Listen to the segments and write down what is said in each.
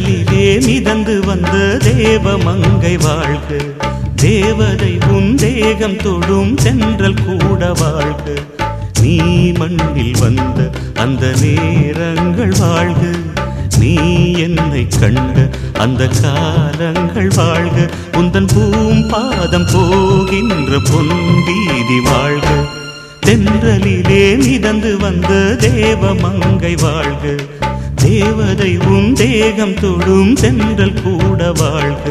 தென்றலிலே மிதந்து வந்த தேவ மங்கை வாழ்க தேவதை உன் தேகம் தொடும் தென்றல் கூட வாழ்க நீ மண்ணில் வந்த அந்த நேரங்கள் வாழ்க நீ என்னை கண்ட அந்த காலங்கள் வாழ்க உந்தன் பூம் பாதம் போகின்ற பொன் வீதி வாழ்க தென்றலிலே மிதந்து வந்த தேவ மங்கை வாழ்க தேவதை உன் தேகம் தொடும் தென்றல் கூட வாழ்க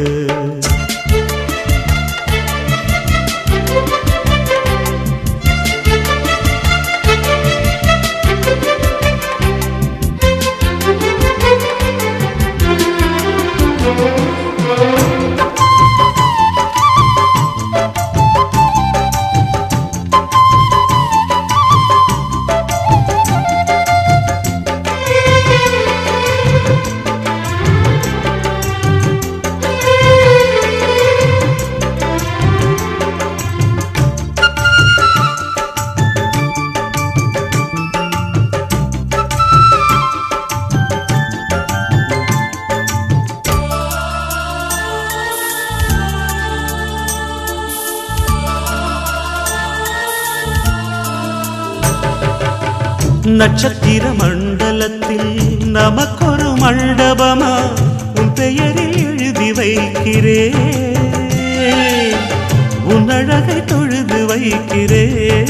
நட்சத்திர மண்டலத்தில் நமக்கொரு மண்டபமா உன் பெயரில் எழுதி வைக்கிறே உன் அழகை தொழுது வைக்கிறே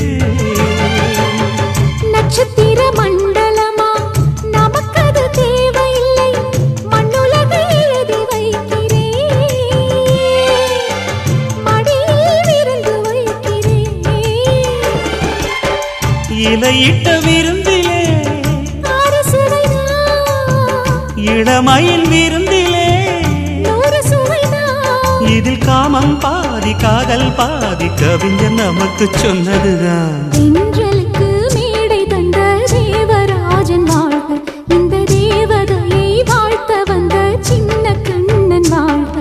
நட்சத்திர மண்டலமா நமக்கது தேவையில்லை மண்ணுலகை எழுதி வைக்கிறேன் மடியில் விருந்து வைக்கிறேன் இலையிட்ட விருந்திலே ஆறு சுவைதான் இளமயில் விருந்திலே நூறு சுவைதான் இதில் காமம் பாதி காதல் பாதி கவிஞர் நமக்கு சொன்னதுதான் தென்றலுக்கு மேடை தந்த தேவராஜன் வாழ்க இந்த தேவதையை வாழ்த்த வந்த சின்ன கண்ணன் வாழ்க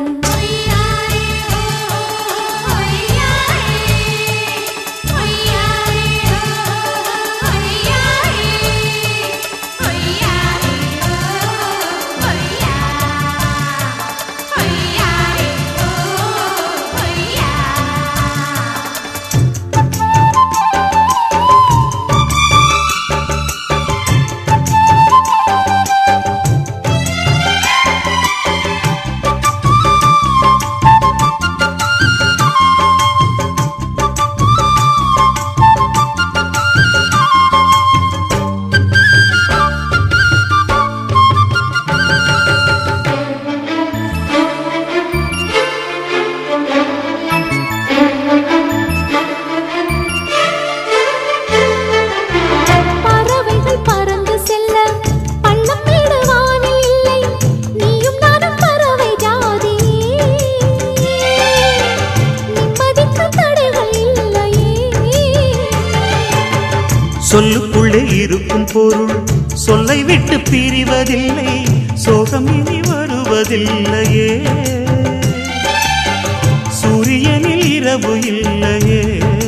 பறவைகள் பறந்து செல்ல பள்ளம் வீடு வானில் இல்லை நீயும் நானும் பறவை ஜாதி நிம்மதிக்கு தடைகள் இல்லையே சொல்லுக்குள்ளே இருக்கும் பொருள் சொல்லை விட்டு பிரிவதில்லை சோகம் இனி வருவதில்லையே சூரியனில் இரவு இல்லையே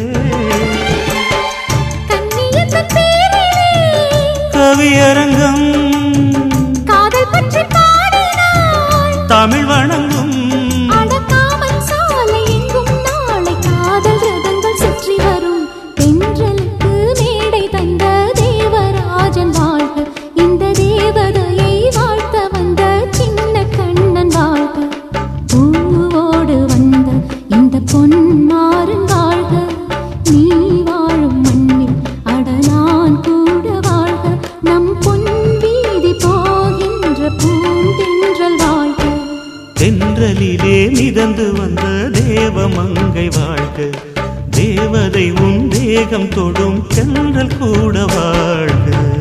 கண்ணியத்தின் பேரிலே கவியரங்கம் காதல் பற்றி பாடினாள் தமிழ் வணங்கும் அடக்காமன் சாலை எங்கும் நாளை காதல் ரதங்கள் சுற்றி வரும் தென்றலுக்கு மேடை தந்த தேவராஜன் வாழ்க இந்த தேவதையை வாழ்த்த வந்த சின்ன கண்ணன் வாழ்க பூவோடு வந்த இந்த பொன்மாறன் வாழ்க நீ வாழும் மண்ணில் அடலான் கூட வாழ்க நம் பொன் வீதி போகின்ற பூந்தென்றல் வாழ்க தென்றலிலே மிதந்து வந்த தேவ மங்கை வாழ்க தேவதை உன் தேகம் தொடும் தென்றல் கூட வாழ்க